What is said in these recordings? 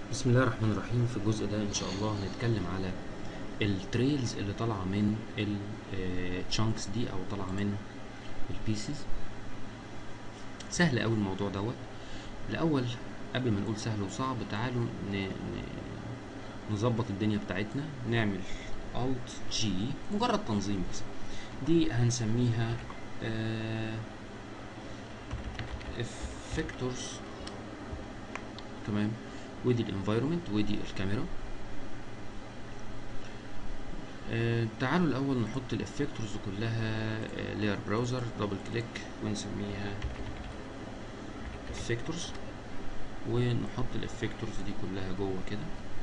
بسم الله الرحمن الرحيم في الجزء ده ان شاء الله هنتكلم على التريلز اللي طالعه من التشانكس دي او طالعه من البيسز سهل قوي الموضوع دوت الاول قبل ما نقول سهل وصعب تعالوا ن... ن... نظبط الدنيا بتاعتنا نعمل alt G مجرد تنظيم بس دي هنسميها آه effectors تمام ودي الانفايرومنت ودي الكاميرا آه تعالوا الاول نحط الافكتورز كلها لاير براوزر دبل كليك ونسميها افكتورز ونحط الافكتورز دي كلها جوه كده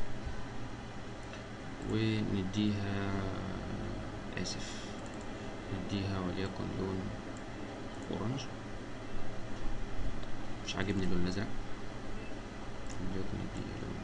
ونديها اسف نديها وليكن لون اورنج مش عاجبني اللون الازرق وليكن نديها لون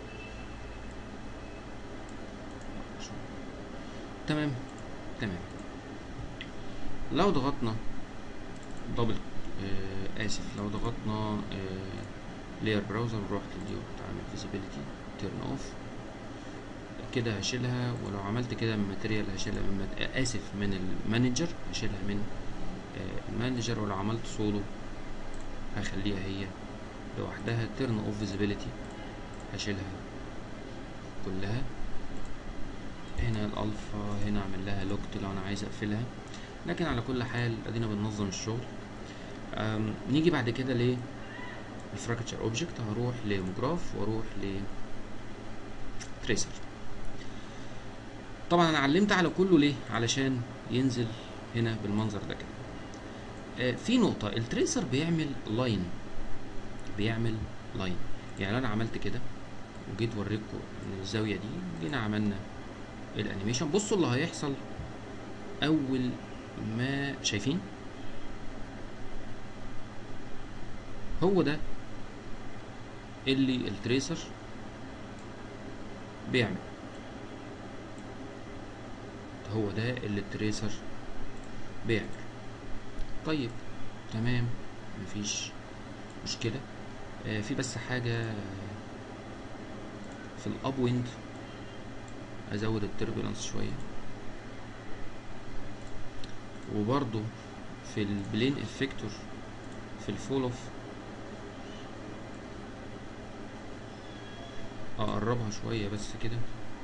تمام تمام لو ضغطنا دبل آه اسف لو ضغطنا آه لاير براوزر ورحت دي وتعمل فيزيبيليتي تيرن اوف كده هشيلها ولو عملت كده من ماتيريال هشيلها من مت... اسف من المانجر هشيلها من آه المانجر ولو عملت سولو هخليها هي لوحدها تيرن اوف فيزيبيليتي هشيلها كلها هنا الالفا هنا اعمل لها لوكت لو انا عايز اقفلها لكن على كل حال ادينا بننظم الشغل نيجي بعد كده ل الفراكتشر اوبجكت هروح لمجراف واروح ل تريسر طبعا انا علمت على كله ليه علشان ينزل هنا بالمنظر ده كده آه في نقطه التريسر بيعمل لاين بيعمل لاين يعني انا عملت كده وجيت وريتكم من الزاويه دي جينا عملنا الانيميشن بصوا اللي هيحصل اول ما شايفين هو ده اللي التريسر بيعمل هو ده اللي التريسر بيعمل طيب تمام مفيش مشكلة آه في بس حاجة في الاب ويند ازود التربulence شوية وبرضو في البلين افكتور في الفول اوف اقربها شوية بس كده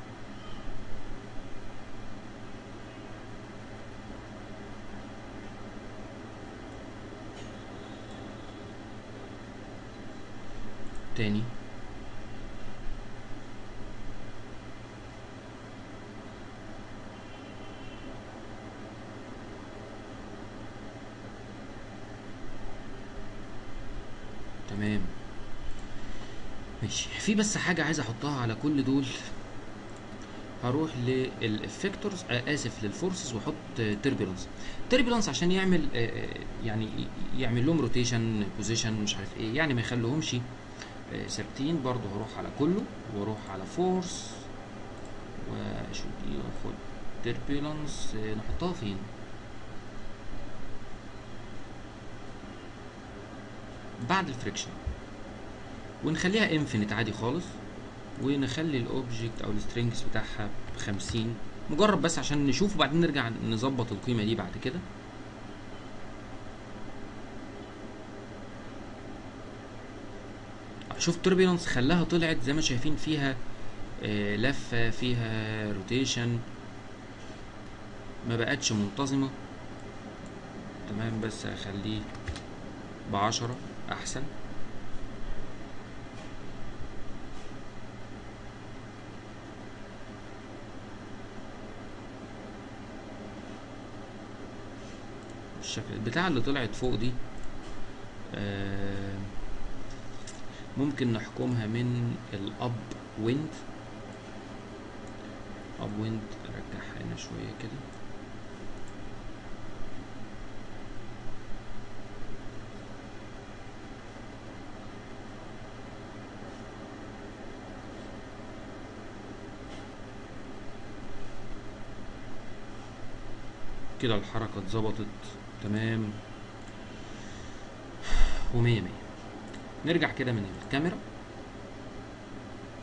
تاني تمام ماشي في بس حاجة عايز احطها على كل دول هروح للافكتورز آه اسف للفورسز واحط تربيلانس تربيلانس عشان يعمل آه يعني يعمل لهم روتيشن بوزيشن مش عارف ايه يعني ما يخليهمش آه ثابتين برضو هروح على كله واروح على فورس واشوف دي واخد تربيلانس نحطها فين بعد الفريكشن ونخليها انفينيت عادي خالص ونخلي الاوبجكت او السترينجز بتاعها بخمسين مجرد بس عشان نشوف وبعدين نرجع نظبط القيمه دي بعد كده شوف توربيلانس خلاها طلعت زي ما شايفين فيها آه لفه فيها روتيشن ما بقتش منتظمه تمام بس هخليه بعشرة احسن بالشكل البتاعة اللي طلعت فوق دي آه ممكن نحكمها من الاب ويند اب ويند ارجعها هنا شوية كده كده الحركة اتظبطت تمام ومية مية نرجع كده من الكاميرا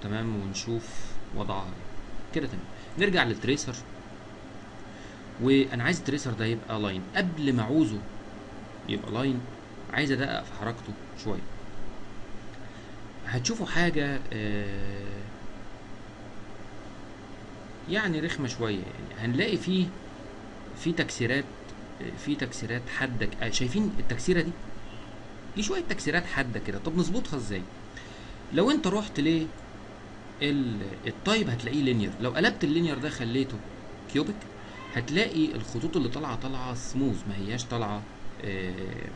تمام ونشوف وضعها ايه كده تمام نرجع للتريسر وانا عايز التريسر ده يبقى لاين قبل ما اعوزه يبقى لاين عايز ادقق في حركته شويه هتشوفوا حاجه آه يعني رخمه شويه يعني هنلاقي فيه في تكسيرات آه، في تكسيرات حاده ك- آه، شايفين التكسيره دي في شويه تكسيرات حاده كده طب نظبطها ازاي لو انت رحت ليه ال- التايب هتلاقيه لينير لو قلبت اللينير ده خليته كيوبيك هتلاقي الخطوط اللي طالعه طالعه سموز ما هياش طالعه آه،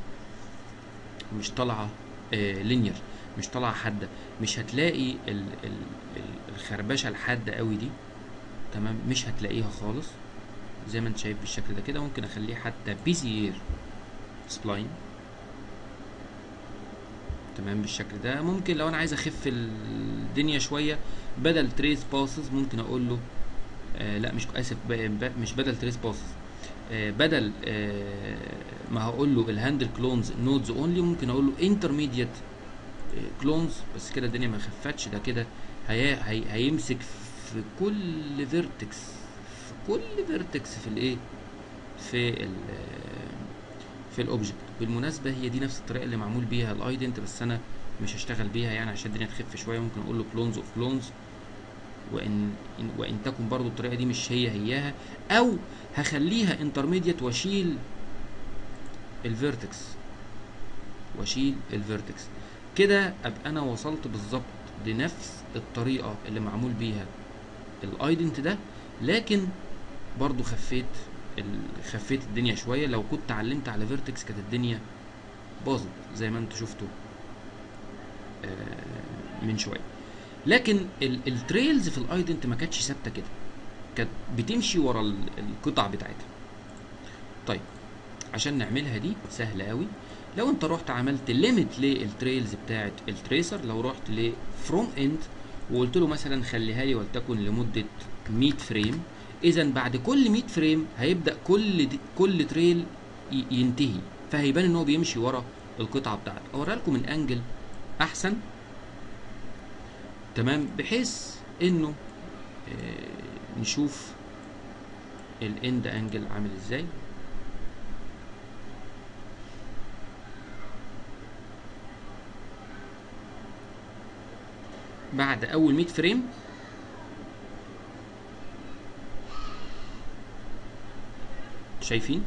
مش طالعه لينير مش طالعه حاده مش هتلاقي ال ال ال الخربشه الحاده قوي دي تمام مش هتلاقيها خالص زي ما انت شايف بالشكل ده كده ممكن اخليه حتى بيزير سبلاين تمام بالشكل ده ممكن لو انا عايز اخف الدنيا شويه بدل تريس باسز ممكن اقول له آه لا مش اسف ب- ب- مش بدل تريس باسز آه بدل آه ما هقول له الهاندل كلونز نودز اونلي ممكن اقول له انترميديت كلونز بس كده الدنيا ما خفتش ده كده هي هي هيمسك في كل فيرتكس في كل فيرتكس في الايه في ال في الاوبجكت بالمناسبه هي دي نفس الطريقه اللي معمول بيها الايدنت بس انا مش هشتغل بيها يعني عشان الدنيا تخف شويه ممكن اقول له كلونز اوف كلونز وان إن- وان تكن برضو الطريقه دي مش هي هياها او هخليها انترميديت واشيل الفيرتكس واشيل الفيرتكس كده ابقى انا وصلت بالظبط لنفس الطريقه اللي معمول بيها الايدنت ده لكن برضو خفيت ال- خفيت الدنيا شويه لو كنت علمت على فيرتكس كانت الدنيا باظت زي ما انتوا شفتوا آه، من شويه لكن ال- التريلز في الايدنت ما كانتش ثابته كده كانت بتمشي ورا ال- القطع بتاعتها طيب عشان نعملها دي سهله قوي لو انت رحت عملت ليميت للتريلز بتاعت التريسر لو رحت لفروم اند وقلت له مثلا خليها لي ولتكن لمده 100 فريم اذا بعد كل 100 فريم هيبدا كل دي كل تريل ي- ينتهي فهيبان ان هو بيمشي ورا القطعه بتاعته اوريها لكم من انجل احسن تمام بحيث انه آه، نشوف الاند انجل عامل ازاي بعد اول 100 فريم شايفين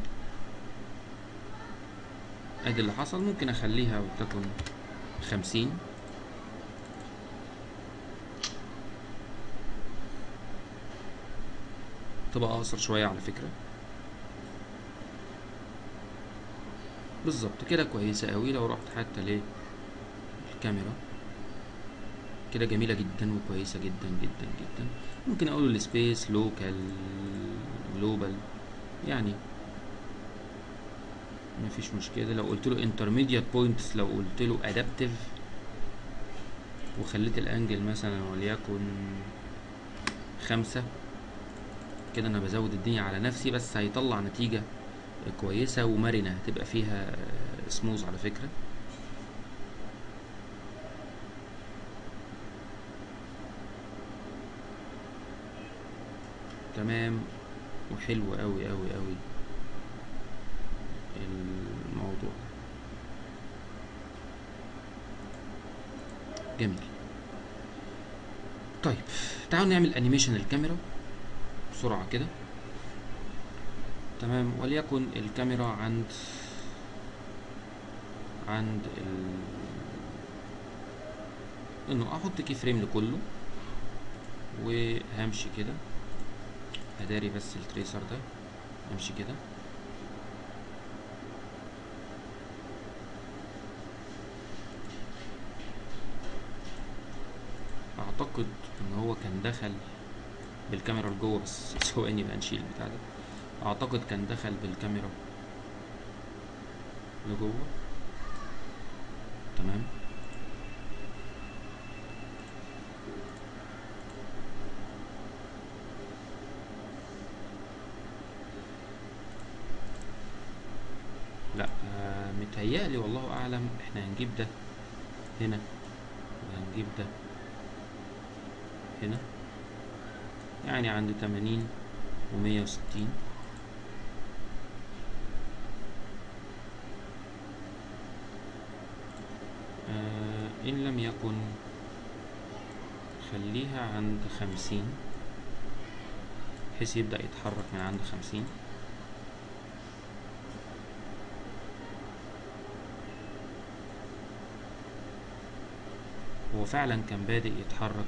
ادي اللي حصل ممكن اخليها ولتكن خمسين تبقى اقصر شوية على فكرة بالظبط كده كويسة قوي لو رحت حتى للكاميرا كده جميلة جدا وكويسة جدا جدا جدا ممكن اقول له السبيس لوكال جلوبال يعني مفيش مشكلة لو قلت له intermediate points لو قلت له adaptive وخليت الانجل مثلا وليكن خمسة كده انا بزود الدنيا على نفسي بس هيطلع نتيجة كويسة ومرنة هتبقى فيها سموز على فكرة تمام وحلو قوي قوي قوي الموضوع جميل طيب تعالوا نعمل انيميشن للكاميرا بسرعة كده تمام وليكن الكاميرا عند عند ال انه احط كي فريم لكله وهمشي كده هداري بس التريسر ده امشي كده اعتقد ان هو كان دخل بالكاميرا لجوه بس ثواني بقى نشيل البتاع ده اعتقد كان دخل بالكاميرا لجوه تمام لا آه متهيألي والله اعلم احنا هنجيب ده هنا وهنجيب ده هنا يعني عند تمانين ومية وستين آه إن لم يكن خليها عند خمسين بحيث يبدأ يتحرك من عند خمسين هو فعلا كان بادئ يتحرك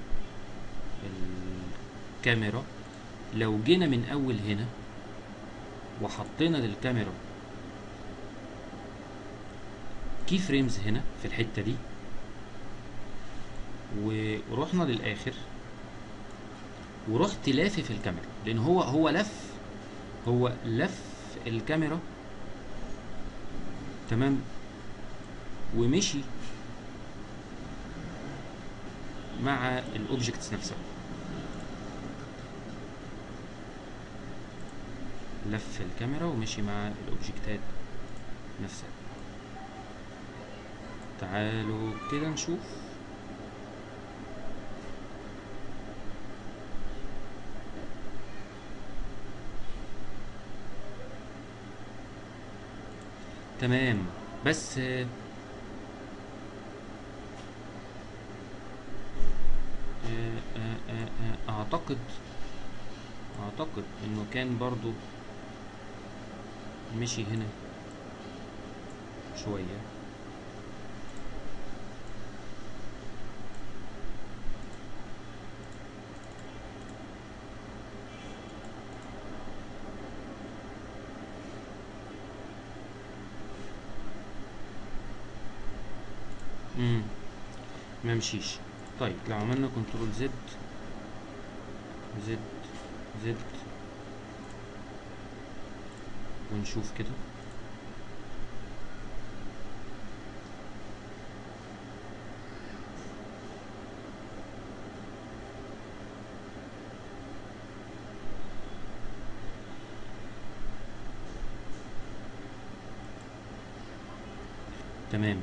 بالكاميرا لو جينا من اول هنا وحطينا للكاميرا كي فريمز هنا في الحته دي ورحنا للاخر ورحت لافف الكاميرا لان هو هو لف هو لف الكاميرا تمام ومشي مع الاوبجكتس نفسها لف الكاميرا ومشي مع الاوبجكتات نفسها تعالوا كده نشوف تمام بس آه، آه، آه، آه، آه، اعتقد اعتقد انه كان برضو مشي هنا شوية امم ما مشيش طيب لو عملنا كنترول زد زد زد ونشوف كده تمام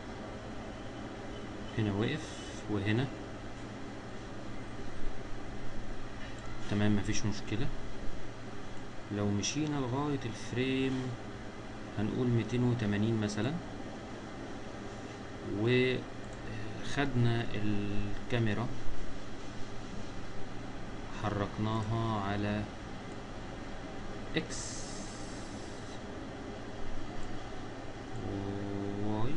هنا وقف وهنا تمام مفيش مشكلة لو مشينا لغاية الفريم هنقول ميتين وتمانين مثلا وخدنا الكاميرا حركناها على اكس واي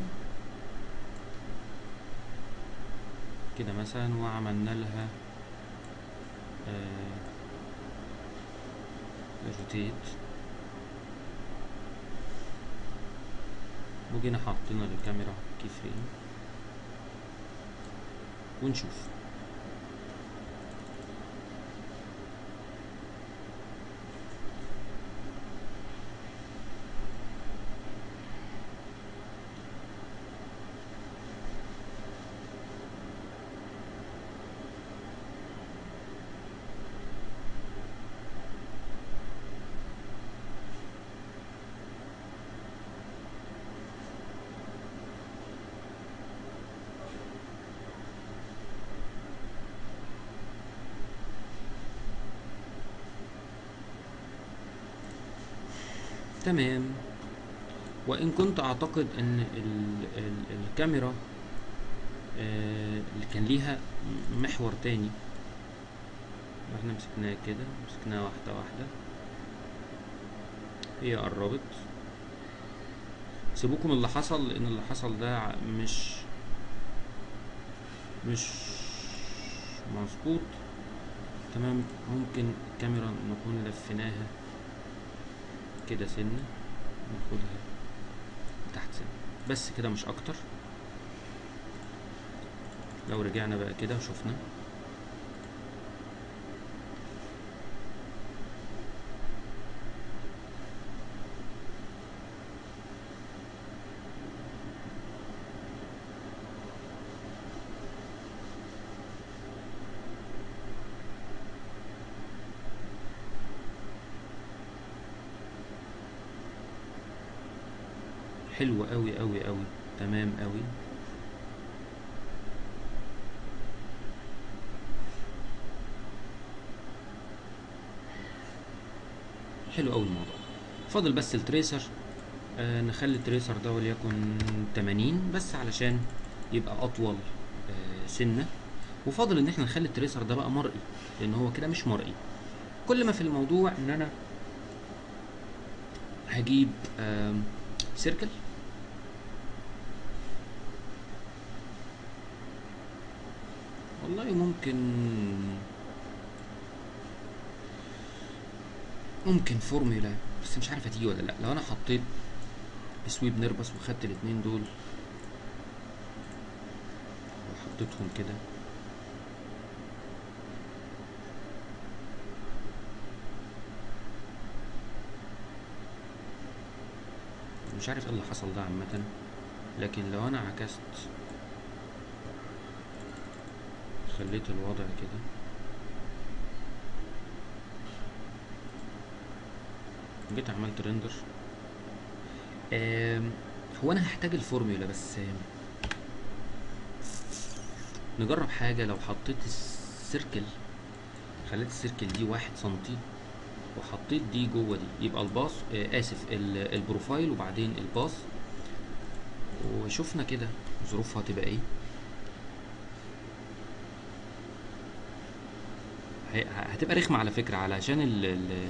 كده مثلا وعملنا لها روتيت وجينا حاطين للكاميرا كي فريم ونشوف تمام وان كنت اعتقد ان ال ال الكاميرا آه، اللي كان ليها محور تاني احنا مسكناها كده مسكناها واحدة واحدة هي قربت سيبوكم من اللي حصل لان اللي حصل ده ع- مش مش مظبوط تمام ممكن الكاميرا نكون لفيناها كده سنة ناخدها تحت سنة بس كده مش اكتر لو رجعنا بقى كده وشفنا حلو قوي قوي قوي تمام قوي حلو قوي الموضوع فاضل بس التريسر آه نخلي التريسر ده وليكن 80 بس علشان يبقى اطول آه سنه وفاضل ان احنا نخلي التريسر ده بقى مرئي لان هو كده مش مرئي كل ما في الموضوع ان انا هجيب آم، سيركل والله ممكن ممكن فورميلا بس مش عارف هتيجي ولا لا لو انا حطيت سويب نربس وخدت الاتنين دول وحطيتهم كده مش عارف ايه اللي حصل ده عامة لكن لو انا عكست خليت الوضع كده جيت عملت ريندر آم، هو انا هحتاج الفورميولا بس آم، نجرب حاجة لو حطيت السيركل خليت السيركل دي واحد سنتي وحطيت دي جوه دي يبقى الباص آه اسف ال- البروفايل وبعدين الباص وشفنا كده ظروفها هتبقى ايه هي- هتبقى رخمة على فكرة علشان ال ال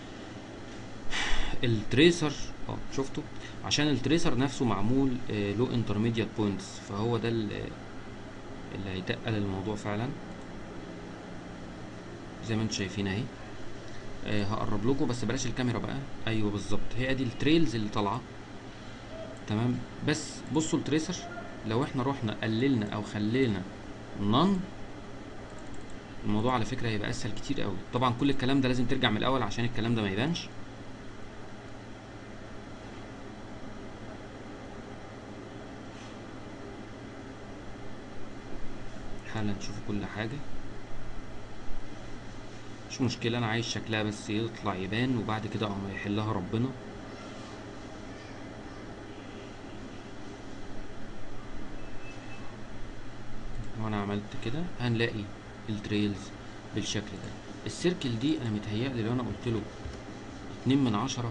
التريسر اه شفتوا عشان التريسر نفسه معمول لو انترميديات بوينتس فهو ده ال- اللي هيتقل الموضوع فعلا زي ما انتم شايفين اهي آه هقرب لكم بس بلاش الكاميرا بقى ايوه بالظبط هي دي التريلز اللي طالعه تمام بس بصوا التريسر لو احنا رحنا قللنا او خلينا نون الموضوع على فكره هيبقى اسهل كتير قوي طبعا كل الكلام ده لازم ترجع من الاول عشان الكلام ده ما يبانش حالا نشوف كل حاجه مش مشكله انا عايز شكلها بس يطلع يبان وبعد كده اما يحلها ربنا وانا عملت كده هنلاقي التريلز بالشكل ده السيركل دي انا متهيألي لو انا قلت له اتنين من عشرة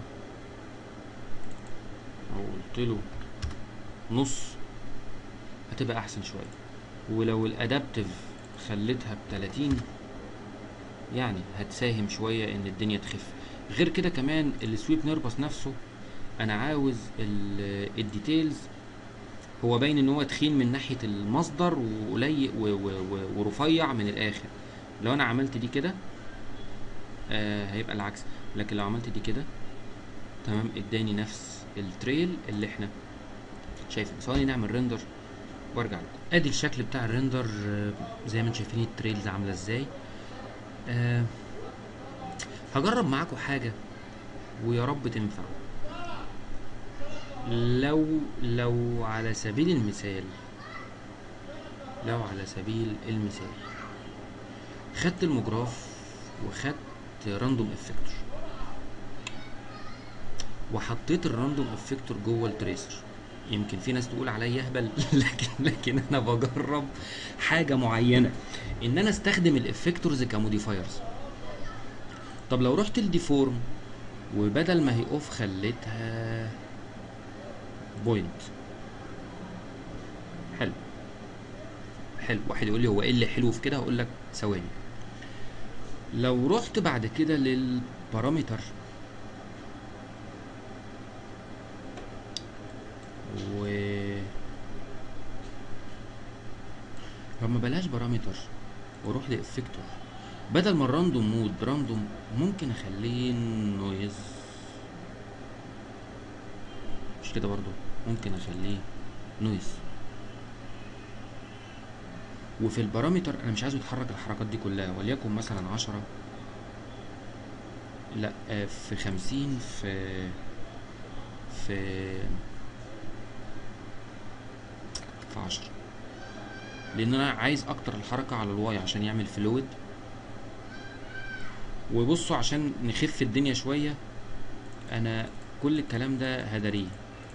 او قلت له نص هتبقى احسن شوية ولو الادابتيف خليتها بتلاتين يعني هتساهم شوية ان الدنيا تخف غير كده كمان السويب نيربس نفسه انا عاوز ال- الديتيلز هو باين ان هو تخين من ناحيه المصدر وقليل و- و- و- ورفيع من الاخر لو انا عملت دي كده آه هيبقى العكس لكن لو عملت دي كده تمام اداني نفس التريل اللي احنا شايفين ثواني نعمل ريندر وارجع لكم ادي الشكل بتاع الريندر آه، زي ما انتم شايفين التريلز عامله ازاي آه هجرب معاكم حاجه ويا رب تنفع لو لو على سبيل المثال لو على سبيل المثال خدت المجراف وخدت راندوم افكتور وحطيت الراندوم افكتور جوه التريسر يمكن في ناس تقول عليا اهبل لكن لكن انا بجرب حاجه معينه ان انا استخدم الافكتورز كموديفايرز طب لو رحت الديفورم وبدل ما هي اوف خليتها بوينت حلو حلو واحد يقول لي هو ايه اللي حلو في كده هقول لك ثواني لو رحت بعد كده للبارامتر و لما بلاش بارامتر واروح لافكتور بدل ما الراندوم مود براندوم ممكن اخليه نويز مش كده برضو ممكن اخليه نويز وفي البارامتر انا مش عايزه يتحرك الحركات دي كلها وليكن مثلا عشرة لا آه، في خمسين في في في عشرة لان انا عايز اكتر الحركة على الواي عشان يعمل فلويد وبصوا عشان نخف الدنيا شوية انا كل الكلام ده هدريه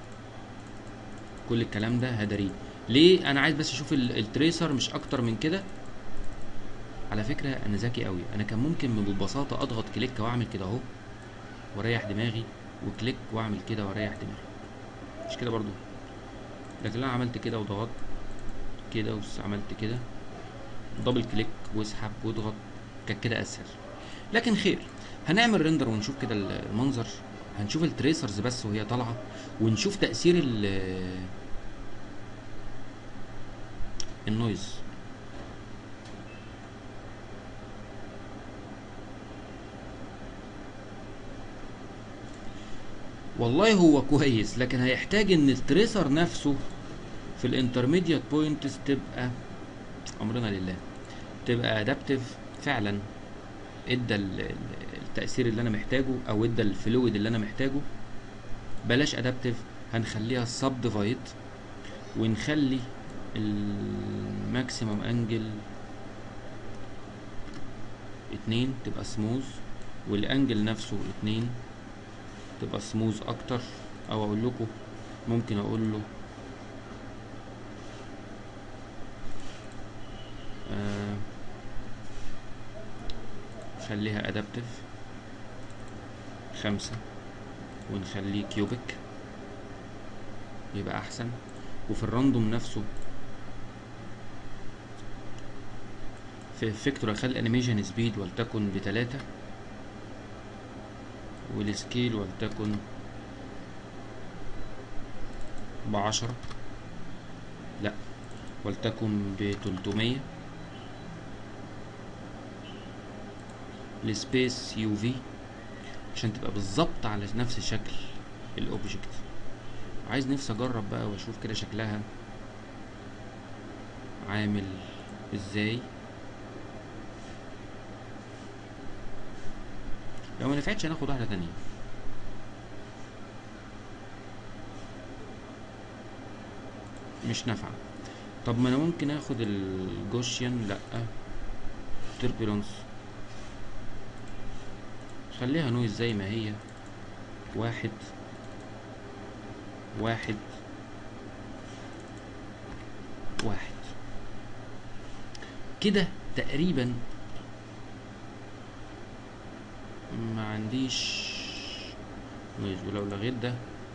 كل الكلام ده هدريه ليه انا عايز بس اشوف ال- التريسر مش اكتر من كده على فكرة انا ذكي قوي انا كان ممكن ببساطة اضغط كليك واعمل كده اهو واريح دماغي وكليك واعمل كده واريح دماغي مش كده برضو لكن انا عملت كده وضغطت كده وعملت كده دبل كليك واسحب واضغط كان كده اسهل لكن خير هنعمل ريندر ونشوف كده المنظر هنشوف التريسرز بس وهي طالعه ونشوف تاثير ال النويز والله هو كويس لكن هيحتاج ان التريسر نفسه في الانترميديات بوينتس تبقى امرنا لله تبقى ادابتيف فعلا ادى ال- ال- التاثير اللي انا محتاجه او ادى الفلويد اللي انا محتاجه بلاش ادابتيف هنخليها سب ديفايد ونخلي الماكسيمم انجل اتنين تبقى سموز والانجل نفسه اتنين تبقى سموز اكتر او اقول لكم ممكن اقول له آه خليها ادابتيف خمسة ونخليه كيوبيك يبقى احسن وفي الراندوم نفسه في فيكتور اخلي الانيميشن سبيد ولتكن بتلاتة والسكيل ولتكن بعشرة لا ولتكن بتلتمية السبيس يو في عشان تبقى بالظبط على نفس شكل الاوبجكت عايز نفسي اجرب بقى واشوف كده شكلها عامل ازاي لو ما نفعتش هناخد واحده تانية مش نافعه طب ما انا ممكن اخد الجوشيان لا تربيلونس خليها نويز زي ما هي واحد واحد واحد كده تقريبا ما عنديش نويز ولو لغيت ده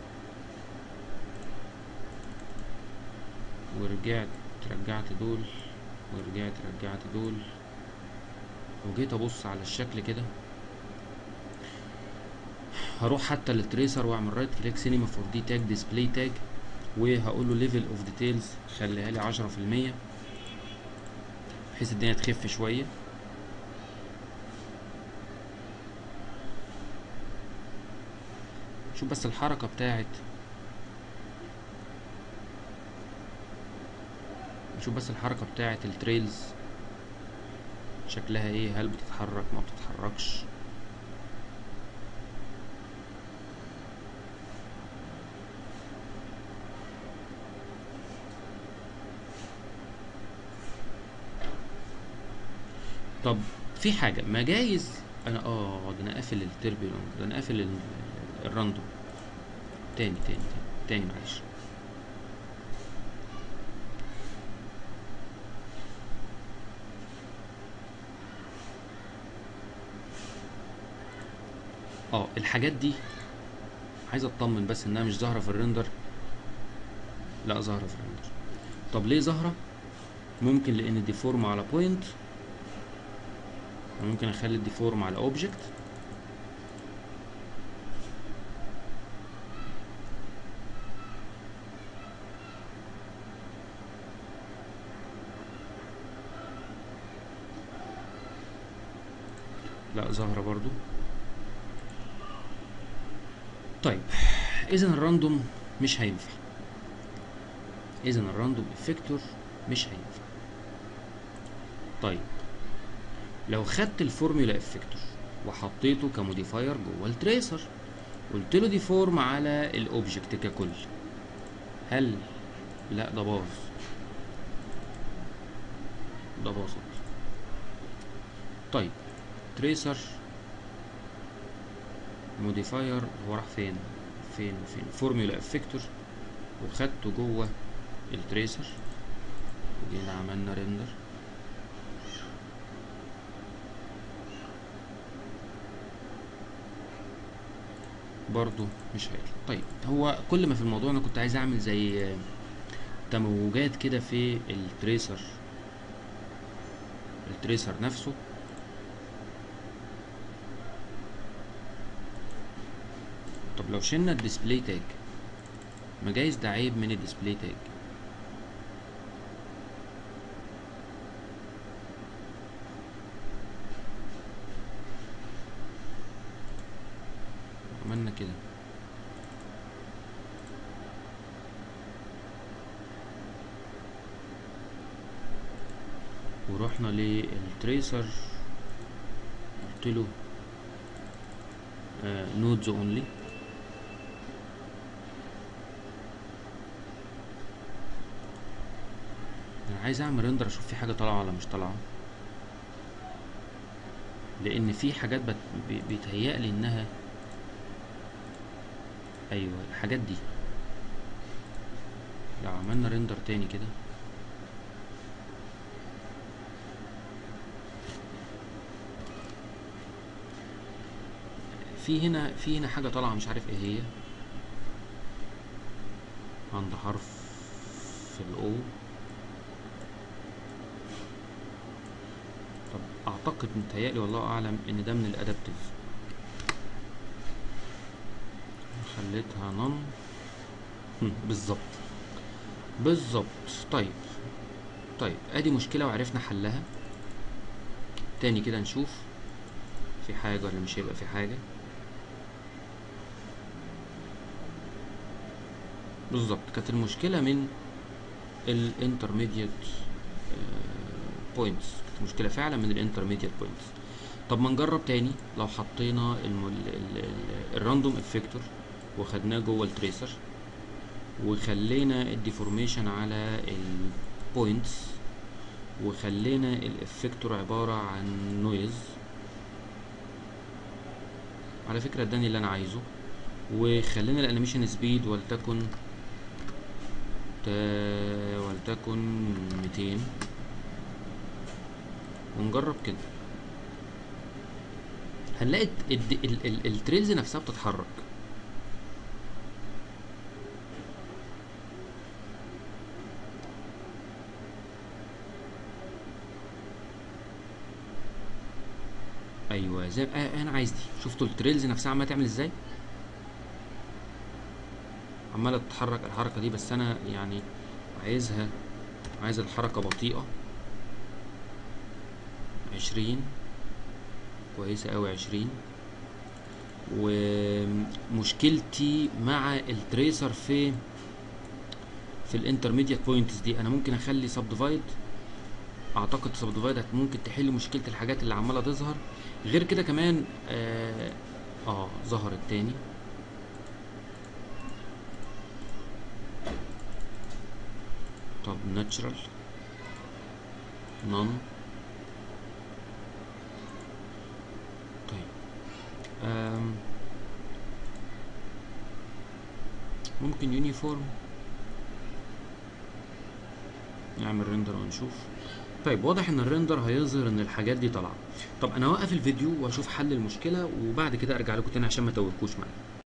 ورجعت رجعت دول ورجعت رجعت دول وجيت ابص على الشكل كده هروح حتى للتريسر واعمل رايت كليك سينما فور دي تاج ديسبلاي تاج وهقول له ليفل اوف ديتيلز خليها لي عشرة في المية بحيث الدنيا تخف شوية شوف بس الحركة بتاعت شوف بس الحركة بتاعت التريلز شكلها ايه هل بتتحرك ما بتتحركش طب في حاجة ما جايز انا اه ده انا قافل التربيلونج ده انا قافل ال- الراندوم تاني تاني تاني تاني معلش اه الحاجات دي عايز اطمن بس انها مش ظاهره في الريندر لا ظاهره في الريندر طب ليه ظاهره ممكن لان الديفورم على بوينت ممكن اخلي الديفورم على اوبجكت لا ظاهره برضو طيب اذا الراندوم مش هينفع اذا الراندوم افكتور مش هينفع طيب لو خدت الفورمولا افكتور وحطيته كموديفاير جوه التريسر قلت له ديفورم على الاوبجكت ككل هل لا ده باظ ده باظت طيب تريسر موديفاير هو راح فين فين فين فورمولا افكتور وخدته جوه التريسر وجينا عملنا ريندر برضو مش هيطلع طيب هو كل ما في الموضوع انا كنت عايز اعمل زي آه، تموجات كده في التريسر التريسر نفسه طب لو شلنا الديسبلاي تاج ما جايز ده عيب من الديسبلاي تاج عملنا كده ورحنا للتريسر قلت له نودز اونلي انا عايز اعمل ريندر اشوف في حاجه طالعه ولا مش طالعه لان في حاجات بت... بي- بيتهيألي انها ايوه الحاجات دي لو عملنا ريندر تاني كده في هنا في هنا حاجة طالعة مش عارف ايه هي عند حرف في الاو طب اعتقد متهيألي والله اعلم ان ده من الادابتيف خليتها نون بالظبط بالظبط طيب طيب ادي مشكلة وعرفنا حلها تاني كده نشوف في حاجة ولا مش هيبقى في حاجة بالظبط كانت المشكلة من الانترميديت بوينتس كانت مشكلة فعلا من الانترميديت بوينتس طب ما نجرب تاني لو حطينا الراندوم افكتور وخدناه جوه التريسر وخلينا الديفورميشن على البوينتس وخلينا الافكتور عبارة عن نويز على فكرة اداني اللي انا عايزه وخلينا الانيميشن سبيد ولتكن تا- ولتكن 200 ونجرب كده هنلاقي الد- ال- ال- التريلز نفسها بتتحرك ايوه زي آه انا عايز دي شفتوا التريلز نفسها عماله تعمل ازاي عماله تتحرك الحركه دي بس انا يعني عايزها عايز الحركه بطيئه عشرين كويسه قوي عشرين ومشكلتي مع التريسر في في الانترميديت بوينتس دي انا ممكن اخلي سب ديفايد اعتقد سب ديفايد ممكن تحل مشكله الحاجات اللي عماله تظهر غير كده كمان اه, آه ظهرت تاني طب ناتشرال نون طيب آم. ممكن يونيفورم نعمل ريندر ونشوف طيب واضح ان الريندر هيظهر ان الحاجات دي طالعه طب انا اوقف الفيديو واشوف حل المشكله وبعد كده ارجع لكم تاني عشان ما توهكوش معايا